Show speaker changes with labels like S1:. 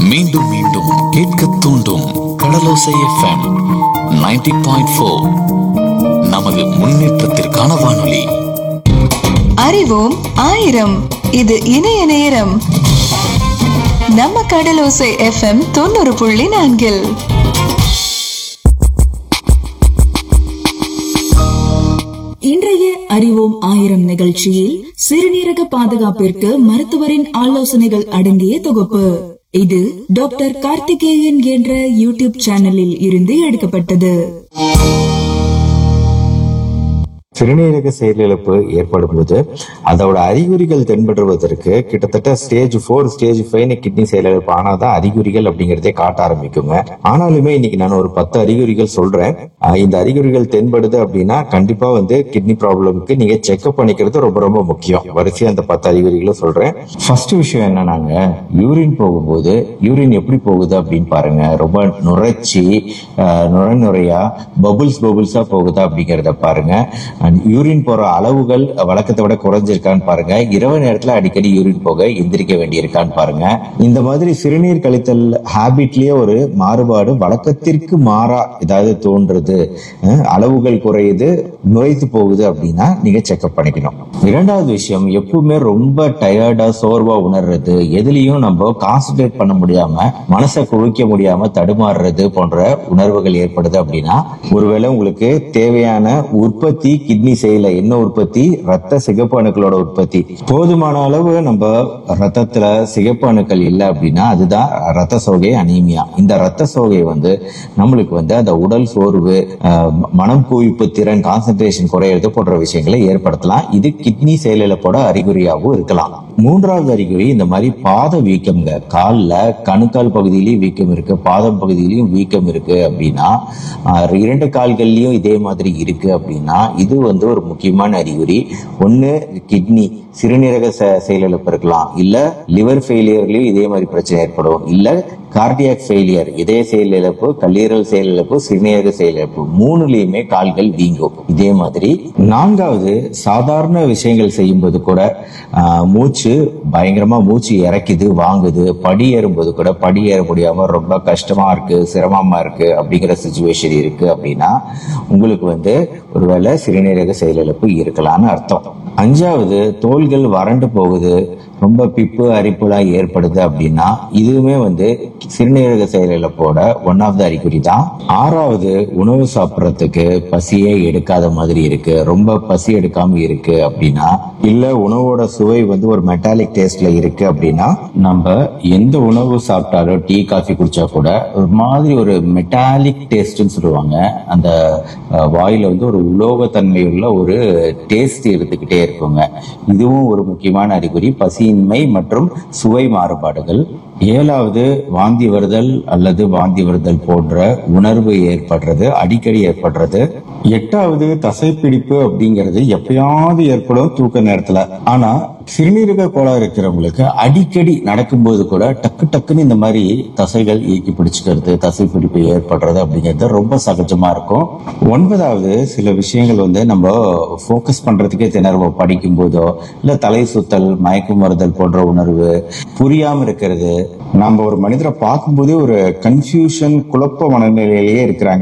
S1: மீண்டும் மீண்டும் கேட்க தூண்டும் கடலோசை எஃப்எம் 90.4 பாயிண்ட் நமது முன்னேற்றத்திற்கான வானொலி
S2: அறிவோம் ஆயிரம் இது இணைய நேரம் நம்ம கடலோசை எஃப்எம் தொண்ணூறு புள்ளி நான்கில்
S3: இன்றைய அறிவோம் ஆயிரம் நிகழ்ச்சியில் சிறுநீரக பாதுகாப்பிற்கு மருத்துவரின் ஆலோசனைகள் அடங்கிய தொகுப்பு இது டாக்டர் கார்த்திகேயன் என்ற யூடியூப் சேனலில் இருந்து எடுக்கப்பட்டது
S4: சிறுநீரக செயலிழப்பு ஏற்படும் போது அதோட அறிகுறிகள் தென்படுவதற்கு கிட்டத்தட்ட stage four stage five kidney செயலிழப்பு ஆனாதான் அறிகுறிகள் அப்படிங்கறதே காட்ட ஆரம்பிக்குங்க ஆனாலுமே இன்னைக்கு நான் ஒரு பத்து அறிகுறிகள் சொல்றேன் ஆஹ் இந்த அறிகுறிகள் தென்படுது அப்படின்னா கண்டிப்பா வந்து கிட்னி ப்ராப்ளம்க்கு நீங்க செக்அப் பண்ணிக்கிறது ரொம்ப ரொம்ப முக்கியம் வரிசையா அந்த பத்து அறிகுறிகளும் சொல்றேன் ஃபர்ஸ்ட் விஷயம் என்னன்னாங்க யூரின் போகும்போது யூரின் எப்படி போகுது அப்படின்னு பாருங்க ரொம்ப நுரைச்சி ஆஹ் நுர நுரையா பபுள்ஸ் பபுள்ஸா போகுதா அப்படிங்கறத பாருங்க அண்ட் யூரின் போற அளவுகள் வழக்கத்தை விட குறைஞ்சிருக்கான்னு பாருங்க இரவு நேரத்துல அடிக்கடி யூரின் போக எந்திரிக்க வேண்டியிருக்கான்னு பாருங்க இந்த மாதிரி சிறுநீர் கழித்தல் ஹாபிட்லயே ஒரு மாறுபாடு வழக்கத்திற்கு மாறா ஏதாவது தோன்றுறது அஹ் அளவுகள் குறையுது நுழைத்து போகுது அப்படின்னா நீங்க செக்அப் பண்ணிக்கணும் இரண்டாவது விஷயம் எப்பவுமே ரொம்ப டயர்டா சோர்வா உணர்றது எதுலயும் நம்ம கான்சென்ட்ரேட் பண்ண முடியாம மனசை குவிக்க முடியாம தடுமாறுறது போன்ற உணர்வுகள் ஏற்படுது அப்படின்னா ஒருவேளை உங்களுக்கு தேவையான உற்பத்தி கிட்னி செய்யல என்ன உற்பத்தி ரத்த சிகப்பு அணுக்களோட உற்பத்தி போதுமான அளவு நம்ம ரத்தத்துல சிகப்பு அணுக்கள் இல்லை அப்படின்னா அதுதான் ரத்த சோகை அனீமியா இந்த ரத்த சோகை வந்து நம்மளுக்கு வந்து அந்த உடல் சோர்வு அஹ், மனம் குவிப்பு திறன் கான்சென்ட்ரேஷன் குறையிறது போன்ற விஷயங்களை ஏற்படுத்தலாம் இது கிட்னி செயலிழப்போட அறிகுறியாகவும் இருக்கலாம் மூன்றாவது அறிகுறி இந்த மாதிரி பாத வீக்கம்ங்க கால்ல கணுக்கால் பகுதியிலயும் வீக்கம் இருக்கு பாதம் பகுதியிலயும் வீக்கம் இருக்கு அப்படின்னா ஆஹ், இரண்டு கால்கள்லயும் இதே மாதிரி இருக்கு அப்படின்னா இது வந்து ஒரு முக்கியமான அறிகுறி ஒண்ணு கிட்னி சிறுநீரக செ- செயலிழப்பு இருக்கலாம் இல்ல லிவர் ஃபெயிலியர்லயும் இதே மாதிரி பிரச்சனை ஏற்படும் இல்ல கார்டியாக் ஃபெயிலியர் இதய செயலிழப்பு கல்லீரல் செயலிழப்பு சிறுநீரக செயலிழப்பு மூணுலயுமே கால்கள் வீங்கும் இதே மாதிரி நான்காவது சாதாரண விஷயங்கள் செய்யும்போது கூட ஆஹ், மூச்சு பயங்கரமா மூச்சு இறக்குது வாங்குது படி ஏறும்போது கூட படி ஏற முடியாம ரொம்ப கஷ்டமா இருக்கு சிரமமா இருக்கு அப்படிங்கிற சுச்சுவேஷன் இருக்கு அப்படின்னா உங்களுக்கு வந்து ஒருவேளை சிறுநீரக செயலிழப்பு இருக்கலாம்னு அர்த்தம் அஞ்சாவது தோள்கள் வறண்டு போகுது ரொம்ப பிப்பு அரிப்புலாம் ஏற்படுது அப்படின்னா இதுவுமே வந்து சிறுநீரக செயலிழப்போட ஒன் ஆஃப் த அறிகுறி தான் ஆறாவது உணவு சாப்பிட்றதுக்கு பசியே எடுக்காத மாதிரி இருக்கு ரொம்ப பசி எடுக்காம இருக்கு அப்படின்னா இல்ல உணவோட சுவை வந்து ஒரு மெட்டாலிக் டேஸ்ட்ல இருக்கு அப்படின்னா நம்ம எந்த உணவு சாப்பிட்டாலும் டீ காஃபி குடிச்சா கூட ஒரு மாதிரி ஒரு மெட்டாலிக் டேஸ்ட்னு சொல்லுவாங்க அந்த அஹ், வாயில வந்து ஒரு உலோகத்தன்மை உள்ள ஒரு டேஸ்ட் இருந்துகிட்டே இருக்குங்க இதுவும் ஒரு முக்கியமான அறிகுறி பசியின்மை மற்றும் சுவை மாறுபாடுகள் ஏழாவது வாந்தி வருதல் அல்லது வாந்தி வருதல் போன்ற உணர்வு ஏற்படுறது அடிக்கடி ஏற்படுறது எட்டாவது தசைப்பிடிப்பு அப்படிங்கிறது எப்பயாவது ஏற்படும் தூக்க நேரத்துல ஆனா சிறுநீரக கோளாறு இருக்கிறவங்களுக்கு அடிக்கடி நடக்கும்போது கூட டக்கு டக்குன்னு இந்த மாதிரி தசைகள் இயக்கி பிடிச்சுக்கிறது தசைப்பிடிப்பு ஏற்படுறது அப்படிங்கிறது ரொம்ப சகஜமா இருக்கும் ஒன்பதாவது சில விஷயங்கள் வந்து நம்ம ஃபோக்கஸ் பண்றதுக்கே திணறுவோம் படிக்கும் போதோ இல்ல தலை சுத்தல் மயக்கம் வருதல் போன்ற உணர்வு புரியாம இருக்கிறது நம்ம ஒரு மனிதரை பார்க்கும்போதே ஒரு கன்ஃபியூஷன் குழப்ப மனநிலையிலேயே இருக்கிறாங்க